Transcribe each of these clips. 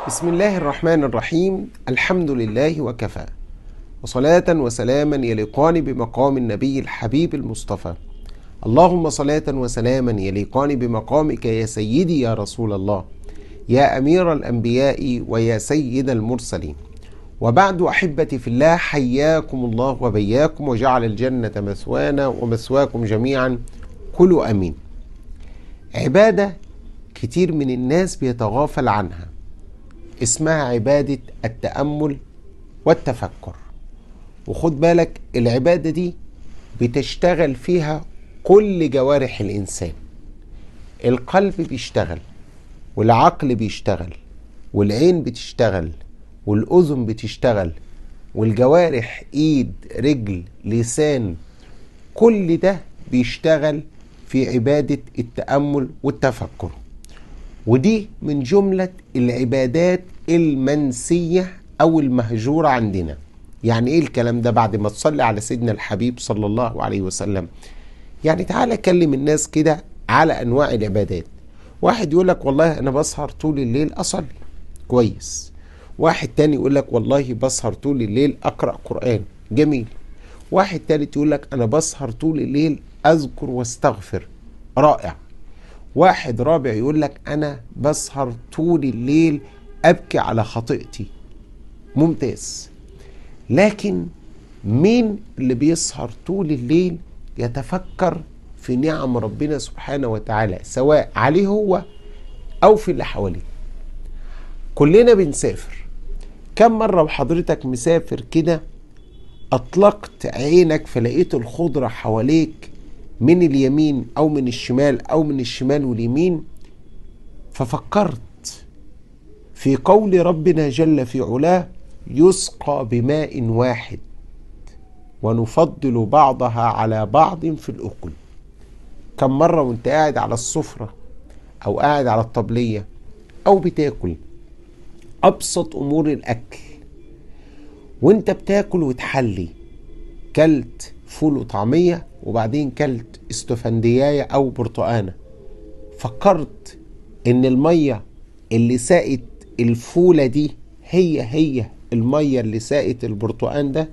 بسم الله الرحمن الرحيم الحمد لله وكفى وصلاة وسلاما يليقان بمقام النبي الحبيب المصطفى اللهم صلاة وسلاما يليقان بمقامك يا سيدي يا رسول الله يا أمير الأنبياء ويا سيد المرسلين وبعد أحبتي في الله حياكم الله وبياكم وجعل الجنة مثوانا ومثواكم جميعا كلوا أمين عبادة كتير من الناس بيتغافل عنها اسمها عبادة التأمل والتفكر وخد بالك العبادة دي بتشتغل فيها كل جوارح الإنسان القلب بيشتغل والعقل بيشتغل والعين بتشتغل والأذن بتشتغل والجوارح إيد رجل لسان كل ده بيشتغل في عبادة التأمل والتفكر ودي من جملة العبادات المنسية أو المهجورة عندنا يعني إيه الكلام ده بعد ما تصلي على سيدنا الحبيب صلى الله عليه وسلم يعني تعالى كلم الناس كده على أنواع العبادات واحد يقول لك والله أنا بسهر طول الليل أصلي كويس واحد تاني يقول لك والله بسهر طول الليل أقرأ قرآن جميل واحد تالت يقول لك أنا بسهر طول الليل أذكر واستغفر رائع واحد رابع يقول لك أنا بسهر طول الليل أبكي على خطيئتي ممتاز لكن مين اللي بيسهر طول الليل يتفكر في نعم ربنا سبحانه وتعالى سواء عليه هو أو في اللي حواليه كلنا بنسافر كم مرة وحضرتك مسافر كده أطلقت عينك فلقيت الخضرة حواليك من اليمين أو من الشمال أو من الشمال واليمين ففكرت في قول ربنا جل في علاه يسقى بماء واحد ونفضل بعضها على بعض في الأكل كم مرة وانت قاعد على السفرة أو قاعد على الطبلية أو بتاكل أبسط أمور الأكل وانت بتاكل وتحلي كلت فول وطعمية وبعدين كلت استفندياية أو برتقانة فكرت إن المية اللي ساقت الفولة دي هي هي المية اللي ساقت البرتقان ده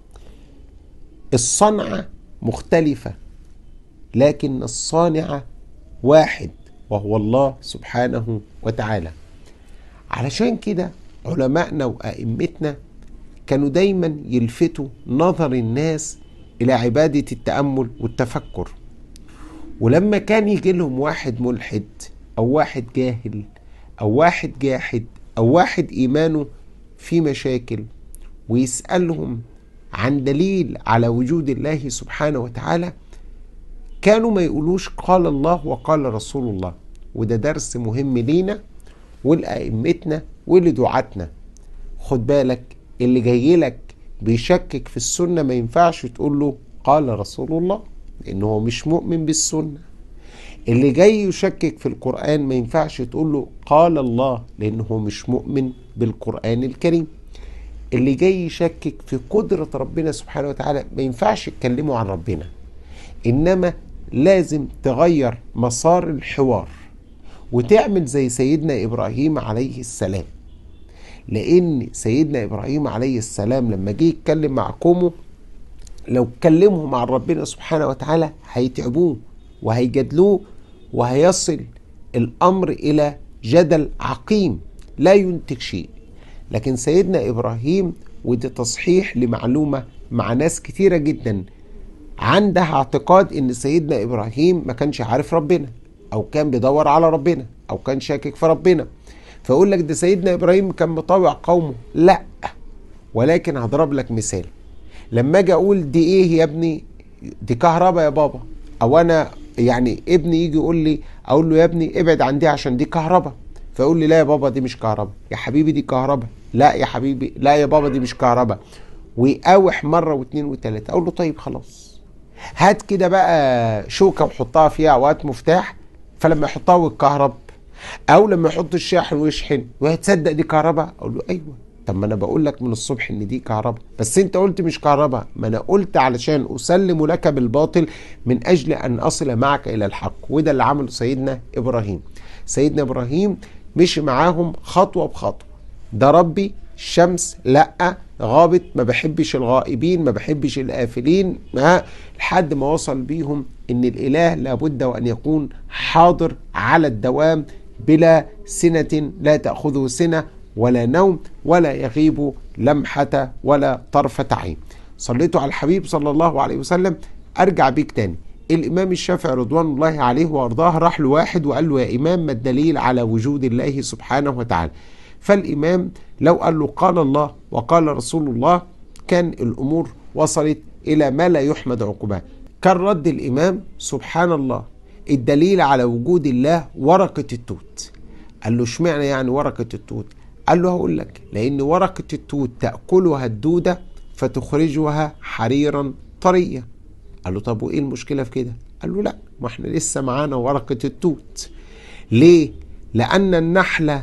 الصنعة مختلفة لكن الصانع واحد وهو الله سبحانه وتعالى علشان كده علمائنا وأئمتنا كانوا دايما يلفتوا نظر الناس إلى عبادة التأمل والتفكر ولما كان يجي لهم واحد ملحد أو واحد جاهل أو واحد جاحد أو واحد إيمانه في مشاكل ويسألهم عن دليل على وجود الله سبحانه وتعالى كانوا ما يقولوش قال الله وقال رسول الله وده درس مهم لينا ولأئمتنا ولدعاتنا خد بالك اللي جاي لك بيشكك في السنة ما ينفعش تقول له قال رسول الله لأنه هو مش مؤمن بالسنة اللي جاي يشكك في القرآن ما ينفعش تقول له قال الله لأنه هو مش مؤمن بالقرآن الكريم اللي جاي يشكك في قدرة ربنا سبحانه وتعالى ما ينفعش تكلمه عن ربنا إنما لازم تغير مسار الحوار وتعمل زي سيدنا إبراهيم عليه السلام لأن سيدنا إبراهيم عليه السلام لما جه يتكلم مع قومه لو كلمهم عن ربنا سبحانه وتعالى هيتعبوه وهيجادلوه وهيصل الأمر إلى جدل عقيم لا ينتج شيء لكن سيدنا إبراهيم ودي تصحيح لمعلومة مع ناس كتيرة جدا عندها اعتقاد ان سيدنا ابراهيم ما كانش عارف ربنا او كان بيدور على ربنا او كان شاكك في ربنا فيقول لك ده سيدنا ابراهيم كان مطاوع قومه لا ولكن هضرب لك مثال لما اجي اقول دي ايه يا ابني دي كهرباء يا بابا او انا يعني ابني يجي يقول لي اقول له يا ابني ابعد عن دي عشان دي كهرباء فيقول لي لا يا بابا دي مش كهرباء يا حبيبي دي كهرباء لا يا حبيبي لا يا بابا دي مش كهرباء ويقاوح مره واثنين وثلاثه اقول له طيب خلاص هات كده بقى شوكه وحطها فيها اوقات مفتاح فلما يحطها ويتكهرب او لما يحط الشاحن ويشحن وهتصدق دي كهرباء اقول له ايوه طب ما انا بقول لك من الصبح ان دي كهرباء بس انت قلت مش كهرباء ما انا قلت علشان اسلم لك بالباطل من اجل ان اصل معك الى الحق وده اللي عمله سيدنا ابراهيم سيدنا ابراهيم مشي معاهم خطوه بخطوه ده ربي الشمس لا غابت ما بحبش الغائبين ما بحبش الآفلين ما لحد ما وصل بيهم ان الاله لابد وان يكون حاضر على الدوام بلا سنة لا تأخذه سنة ولا نوم ولا يغيب لمحة ولا طرفة عين صليتوا على الحبيب صلى الله عليه وسلم ارجع بيك تاني الامام الشافعي رضوان الله عليه وارضاه راح لواحد وقال له يا امام ما الدليل على وجود الله سبحانه وتعالى فالامام لو قال له قال الله وقال رسول الله كان الامور وصلت الى ما لا يحمد عقباه كان رد الامام سبحان الله الدليل على وجود الله ورقه التوت قال له اشمعنى يعني ورقه التوت قال له هقول لك لان ورقه التوت تاكلها الدوده فتخرجها حريرا طريه قال له طب وايه المشكله في كده قال له لا ما احنا لسه معانا ورقه التوت ليه لان النحل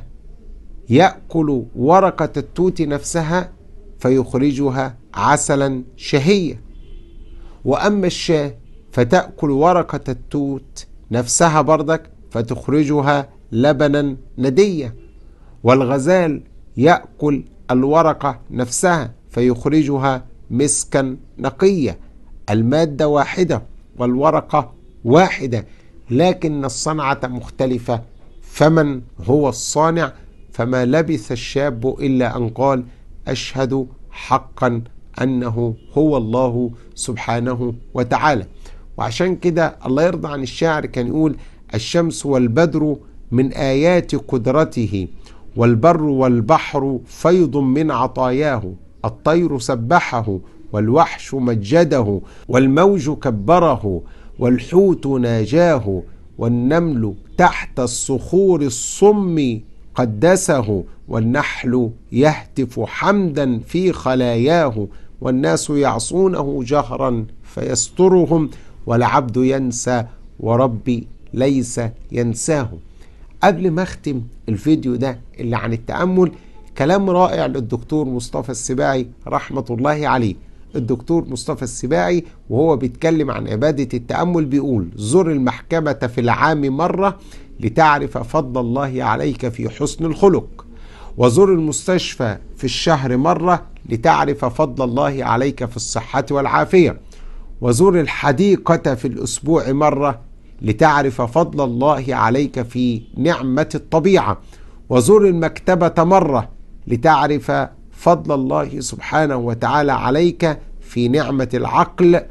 ياكل ورقه التوت نفسها فيخرجها عسلا شهيه واما الشاه فتاكل ورقه التوت نفسها بردك فتخرجها لبنا نديه والغزال ياكل الورقه نفسها فيخرجها مسكا نقيه الماده واحده والورقه واحده لكن الصنعه مختلفه فمن هو الصانع فما لبث الشاب الا ان قال اشهد حقا انه هو الله سبحانه وتعالى وعشان كده الله يرضى عن الشاعر كان يقول الشمس والبدر من ايات قدرته والبر والبحر فيض من عطاياه الطير سبحه والوحش مجده والموج كبره والحوت ناجاه والنمل تحت الصخور الصم قدسه والنحل يهتف حمدا في خلاياه والناس يعصونه جهرا فيسترهم والعبد ينسى وربي ليس ينساه قبل ما اختم الفيديو ده اللي عن التأمل كلام رائع للدكتور مصطفى السباعي رحمة الله عليه الدكتور مصطفى السباعي وهو بيتكلم عن عبادة التأمل بيقول زر المحكمة في العام مرة لتعرف فضل الله عليك في حسن الخلق وزر المستشفى في الشهر مرة لتعرف فضل الله عليك في الصحة والعافية وزر الحديقة في الأسبوع مرة لتعرف فضل الله عليك في نعمة الطبيعة وزر المكتبة مرة لتعرف فضل الله سبحانه وتعالى عليك في نعمة العقل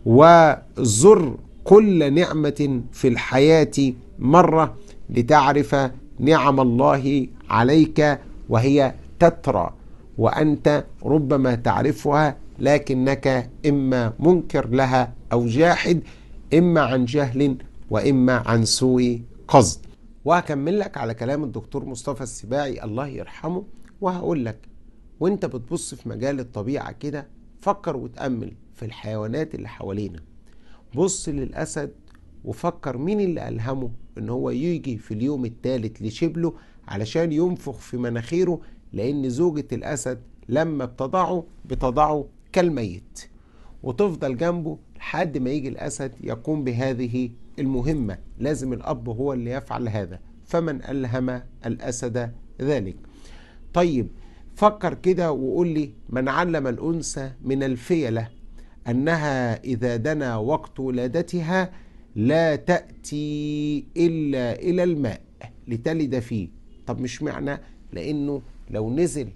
وزر كل نعمة في الحياة مرة لتعرف نعم الله عليك وهي تترى وأنت ربما تعرفها لكنك إما منكر لها أو جاحد إما عن جهل وإما عن سوء قصد وهكمل لك على كلام الدكتور مصطفى السباعي الله يرحمه وهقول لك وانت بتبص في مجال الطبيعة كده فكر وتأمل في الحيوانات اللي حوالينا بص للأسد وفكر مين اللي ألهمه ان هو يجي في اليوم الثالث لشبله علشان ينفخ في مناخيره لان زوجة الأسد لما بتضعه بتضعه كالميت وتفضل جنبه لحد ما يجي الأسد يقوم بهذه المهمة لازم الأب هو اللي يفعل هذا فمن ألهم الأسد ذلك طيب فكر كده وقول لي من علم الأنثى من الفيلة أنها إذا دنا وقت ولادتها لا تأتي إلا إلى الماء لتلد فيه طب مش معنى لأنه لو نزل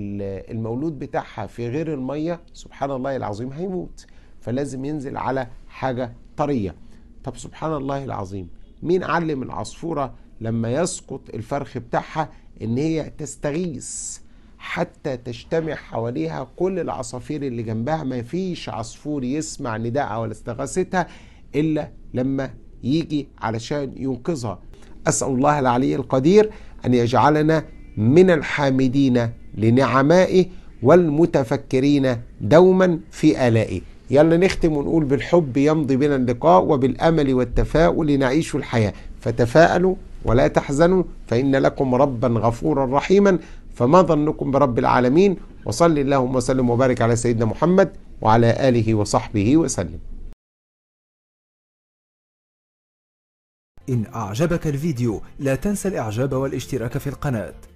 المولود بتاعها في غير المية سبحان الله العظيم هيموت فلازم ينزل على حاجة طرية طب سبحان الله العظيم مين علم العصفورة لما يسقط الفرخ بتاعها ان هي تستغيث حتى تجتمع حواليها كل العصافير اللي جنبها ما فيش عصفور يسمع نداءها ولا استغاثتها الا لما يجي علشان ينقذها اسال الله العلي القدير ان يجعلنا من الحامدين لنعمائه والمتفكرين دوما في آلائه يلا نختم ونقول بالحب يمضي بنا اللقاء وبالأمل والتفاؤل نعيش الحياة فتفاءلوا ولا تحزنوا فإن لكم ربا غفورا رحيما فما ظنكم برب العالمين وصل اللهم وسلم وبارك على سيدنا محمد وعلى آله وصحبه وسلم إن أعجبك الفيديو لا تنسى الإعجاب والاشتراك في القناة